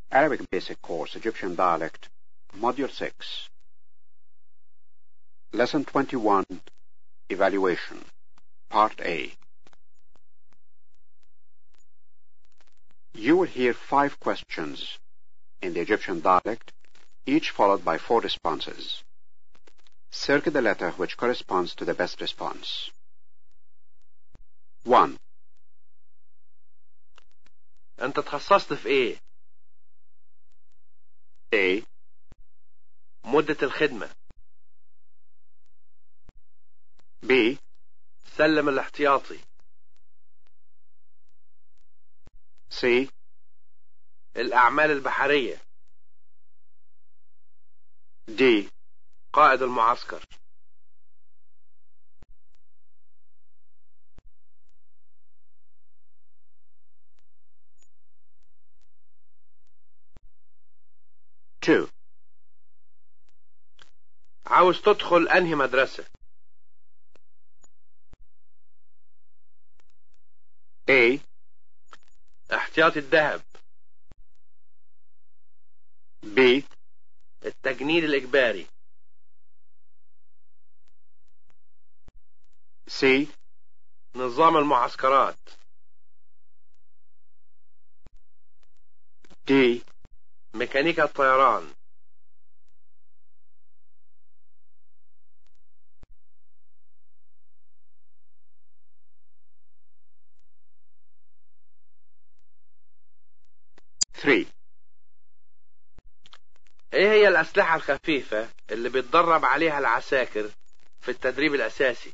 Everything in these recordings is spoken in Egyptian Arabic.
Arabic Basic Course, Egyptian Dialect, Module 6. Lesson 21, Evaluation, Part A. You will hear five questions in the Egyptian dialect, each followed by four responses. Circle the letter which corresponds to the best response. 1. انت تخصصت في ايه A. مدة الخدمة B. سلم الاحتياطي C. الأعمال البحرية D. قائد المعسكر Two. عاوز تدخل أنهي مدرسة A. احتياطي الذهب B. التجنيد الإجباري C. نظام المعسكرات D. ميكانيكا الطيران Three. ايه هي الأسلحة الخفيفة اللي بيتدرب عليها العساكر في التدريب الأساسي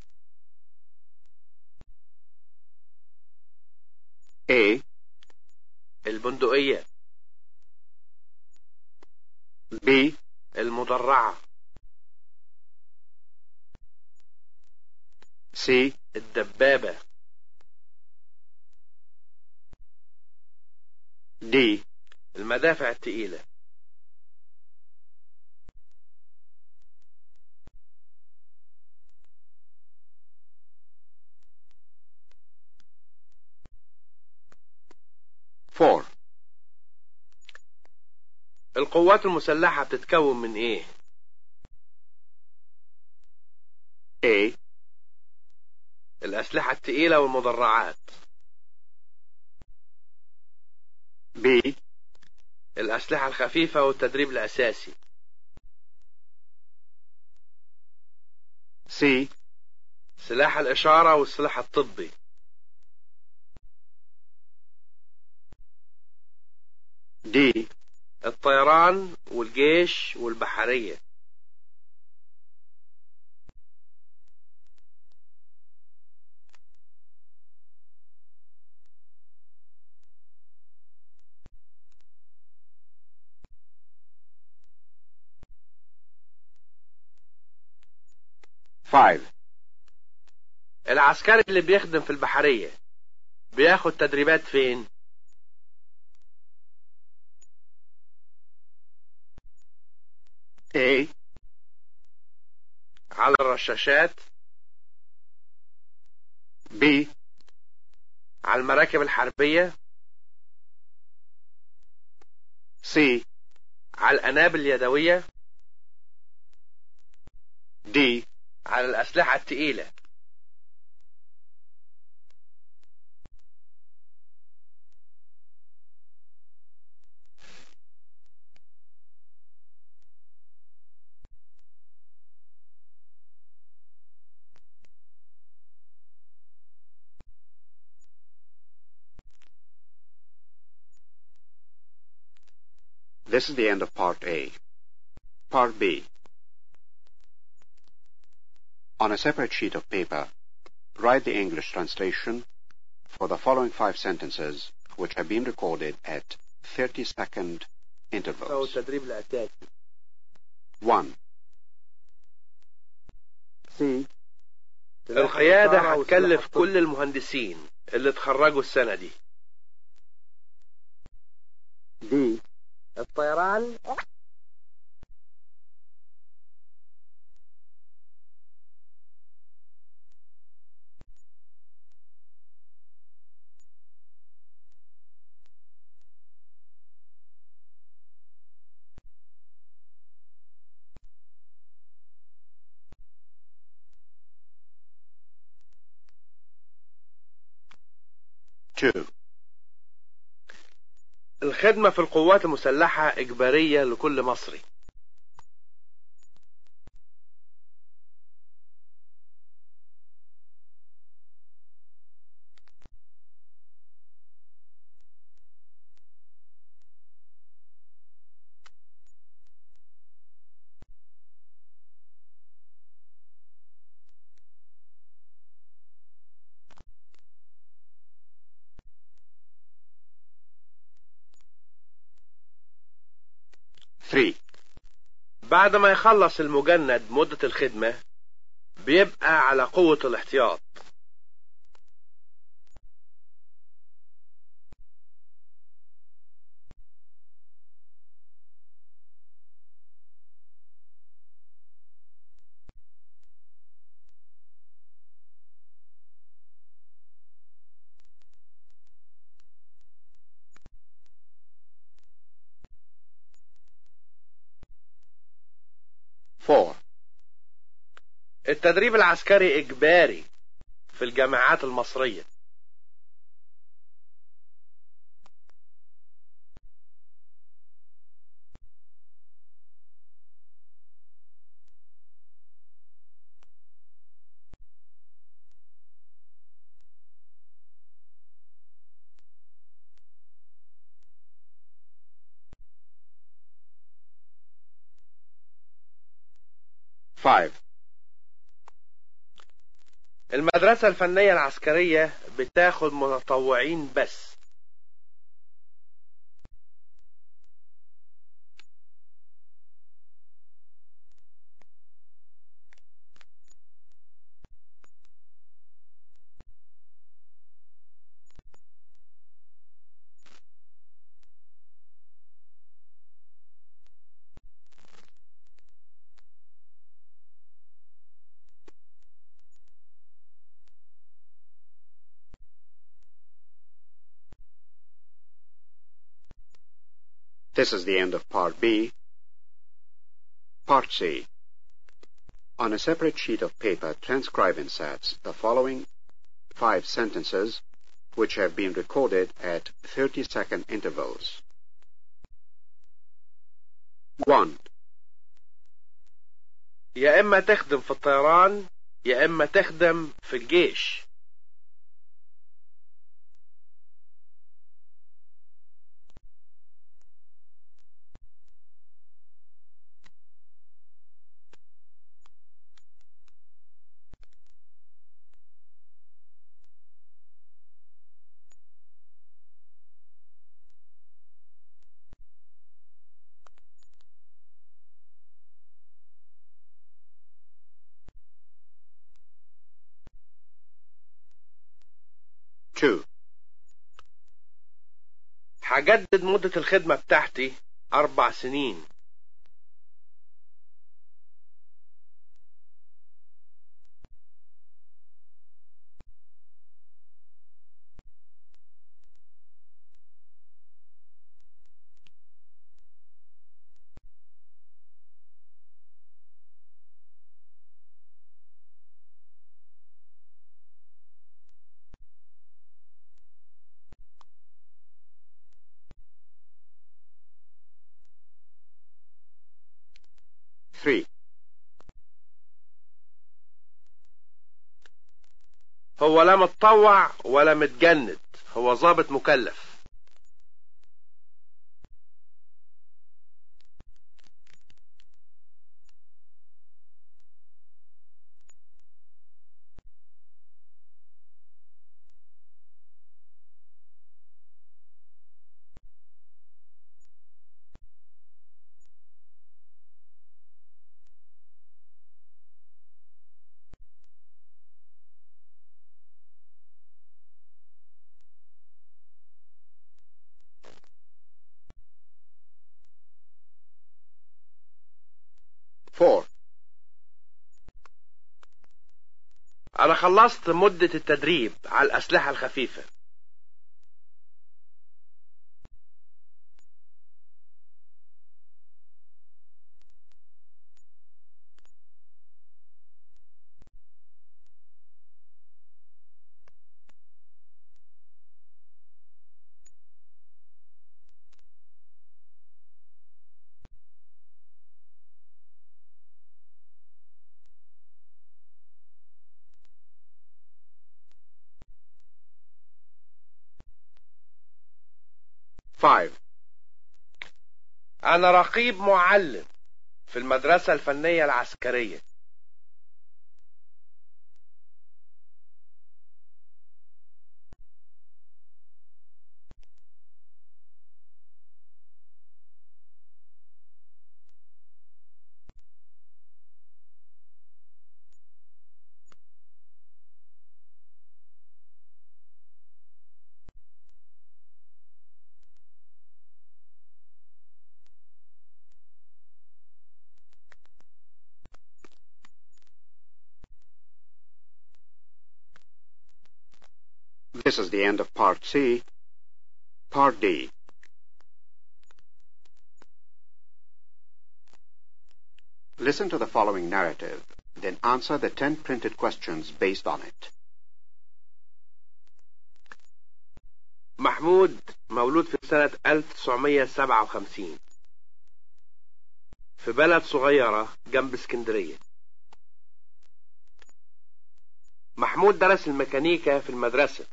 A. البندقية B. المدرعة C. الدبابة D. المدافع التقيلة Four. القوات المسلحة بتتكون من ايه A. الأسلحة التقيلة والمدرعات B. الأسلحة الخفيفة والتدريب الأساسي C. سلاح الإشارة والسلاح الطبي D. الطيران والجيش والبحرية Five. العسكري اللي بيخدم في البحرية بياخد تدريبات فين A. على الرشاشات B. على المراكب الحربية C. على الأنابل اليدوية D. على الأسلحة التقيلة This is the end of Part A. Part B. On a separate sheet of paper, write the English translation for the following five sentences which have been recorded at 30 second أو intervals. التدريب الأساسي 1. C. القيادة هتكلف كل المهندسين اللي اتخرجوا السنة دي D. الطيران 2. الخدمة في القوات المسلحة إجبارية لكل مصري Three. بعد ما يخلص المجند مدة الخدمة بيبقى على قوة الاحتياط Four. التدريب العسكري إجباري في الجامعات المصرية Five. المدرسة الفنية العسكرية بتاخد متطوعين بس This is the end of Part B. Part C. On a separate sheet of paper, transcribe in sats the following five sentences which have been recorded at 30 second intervals. 1. يا إما تخدم في الطيران يا إما تخدم في الجيش Two. هجدد مدة الخدمة بتاعتي أربع سنين Three. هو لا متطوع ولا متجند هو ضابط مكلف Four. أنا خلصت مدة التدريب على الأسلحة الخفيفة 5 أنا رقيب معلم في المدرسة الفنية العسكرية This is the end of Part C. Part D. Listen to the following narrative, then answer the ten printed questions based on it. محمود مولود في سنة 1957 في بلد صغيرة جنب اسكندرية محمود درس الميكانيكا في المدرسة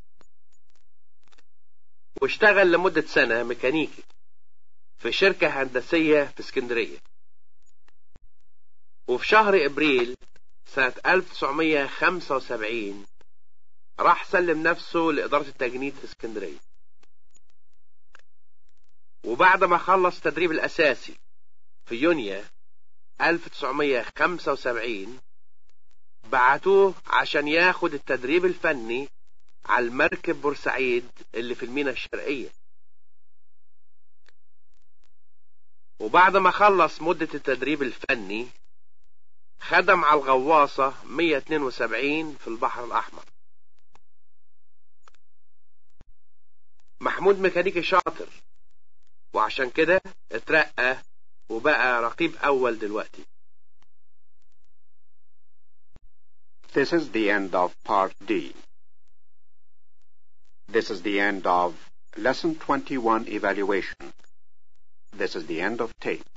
واشتغل لمدة سنة ميكانيكي في شركة هندسية في اسكندرية وفي شهر ابريل سنة 1975 راح سلم نفسه لإدارة التجنيد في اسكندرية وبعد ما خلص التدريب الأساسي في يونيو 1975 بعتوه عشان ياخد التدريب الفني على المركب بورسعيد اللي في المينا الشرقية وبعد ما خلص مدة التدريب الفني خدم على الغواصة 172 في البحر الأحمر محمود ميكانيكي شاطر وعشان كده اترقى وبقى رقيب أول دلوقتي This is the end of Part D. This is the end of Lesson 21 Evaluation. This is the end of tape.